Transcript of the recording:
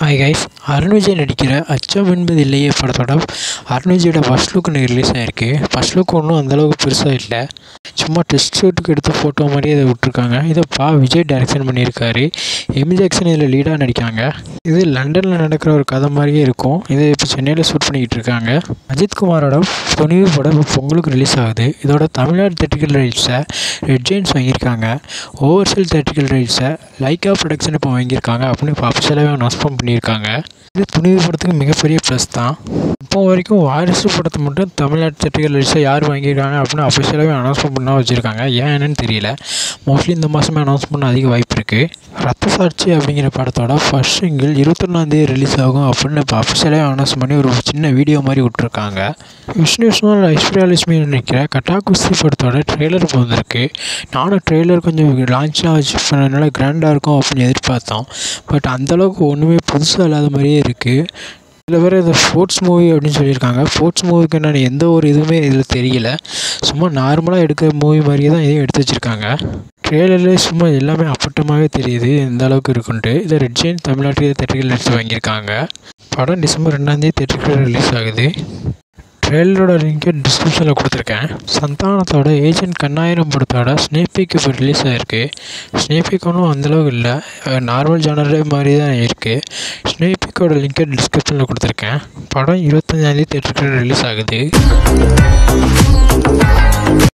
hi guys Arun Vijay நடிக்கிற அச்சம் என்பது இல்லையே படத்தோட அருண் விஜயோட ஃபஸ்ட் லுக் இன்னைக்கு ரிலீஸ் ஆயிருக்கு ஃபஸ்ட் லுக் ஒன்றும் அந்தளவுக்கு பெருசாக இல்லை சும்மா டெஸ்ட் ஷூட்டுக்கு எடுத்த ஃபோட்டோ மாதிரியே இதை விட்ருக்காங்க இதை பா விஜய் டைரக்ஷன் பண்ணியிருக்காரு எமி ஜாக்சன் இதில் லீடாக நடிக்காங்க இது லண்டனில் நடக்கிற ஒரு கதை மாதிரியே இருக்கும் இதை இப்போ சென்னையில் ஷூட் பண்ணிக்கிட்டு இருக்காங்க அஜித் குமாரோட துணிவு படம் இப்போ பொங்கலுக்கு ரிலீஸ் ஆகுது இதோட தமிழ்நாடு தேட்டிக்கல் ரைட்ஸை ரெட் ஜெயின்ஸ் வாங்கியிருக்காங்க ஓவர்சீல் தேட்டிக்கல் ரைட்ஸை லைக்கா ப்ரொடக்ஷன் இப்போ வாங்கியிருக்காங்க அப்படின்னு இப்போ அஃபிஷியலாகவே அனௌன்ஸ்மெண்ட் பண்ணியிருக்காங்க இது துணிவு படத்துக்கு மிகப்பெரிய ப்ளஸ் தான் இப்போ வரைக்கும் வாரிசு படத்தை மட்டும் தமிழ்நாட்டு தேட்டிக்கல் ரைட்ஸை யார் வாங்கியிருக்காங்க அப்படின்னு அஃபிஷியலாகவே அனௌன்ஸ்மெண்ட் பண்ண வச்சுருக்காங்க ஏன் என்னன்னு தெரியல மோஸ்ட்லி இந்த மாதமே அனௌன்ஸ் பண்ண அதிக வாய்ப்பு இருக்குது ரத்த சாட்சி அப்படிங்கிற படத்தோட ஃபர்ஸ்ட் சிங்கிள் இருபத்தொன்னாந்தேதி ரிலீஸ் ஆகும் அப்படின்னு இப்போ அஃபிஷியலாக அனௌன்ஸ் பண்ணி ஒரு சின்ன வீடியோ மாதிரி விட்ருக்காங்க விஷ்ணு விஷ்ணுவில் ஐஸ்வர்யா லட்சுமி நினைக்கிற கட்டா குஸ்தி படத்தோட ட்ரெய்லர் இப்போ வந்திருக்கு நானும் ட்ரெய்லர் கொஞ்சம் லான்ச்லாம் வச்சு பண்ணதுனால கிராண்டாக இருக்கும் அப்படின்னு எதிர்பார்த்தோம் பட் அந்தளவுக்கு ஒன்றுமே புதுசாக இல்லாத மாதிரியே இருக்குது இதில் வேறு இது ஸ்போர்ட்ஸ் மூவி அப்படின்னு சொல்லியிருக்காங்க ஸ்போர்ட்ஸ் மூவிக்கு நான் எந்த ஒரு இதுவுமே இதில் தெரியல சும்மா நார்மலாக எடுக்கிற மூவி மாதிரியே தான் இதையும் எடுத்து வச்சுருக்காங்க ட்ரெய்லர்லேயே சும்மா எல்லாமே அப்பட்டமாகவே தெரியுது எந்த அளவுக்கு இருக்குன்ட்டு இதை ரெட் ஜெயின் தமிழ்நாட்டுக்கு தேட்டர்கள் எடுத்து வாங்கியிருக்காங்க படம் டிசம்பர் ரெண்டாந்தேதி தேட்டருக்கு ரிலீஸ் ஆகுது ட்ரெயிலரோட லிங்கை டிஸ்கிரிப்ஷனில் கொடுத்துருக்கேன் சந்தானத்தோட ஏஜென்ட் கண்ணாயிரம் படத்தோட ஸ்னேபிக் இப்போ ரிலீஸ் ஆகிருக்கு ஸ்னேபிக் ஒன்றும் அந்தளவுக்கு இல்லை நார்மல் ஜானரே மாதிரி தான் இருக்குது ஸ்னேபிக்கோட லிங்கை டிஸ்கிரிப்ஷனில் கொடுத்துருக்கேன் படம் இருபத்தஞ்சாந்தேதி தேட்டருக்கு ரிலீஸ் ஆகுது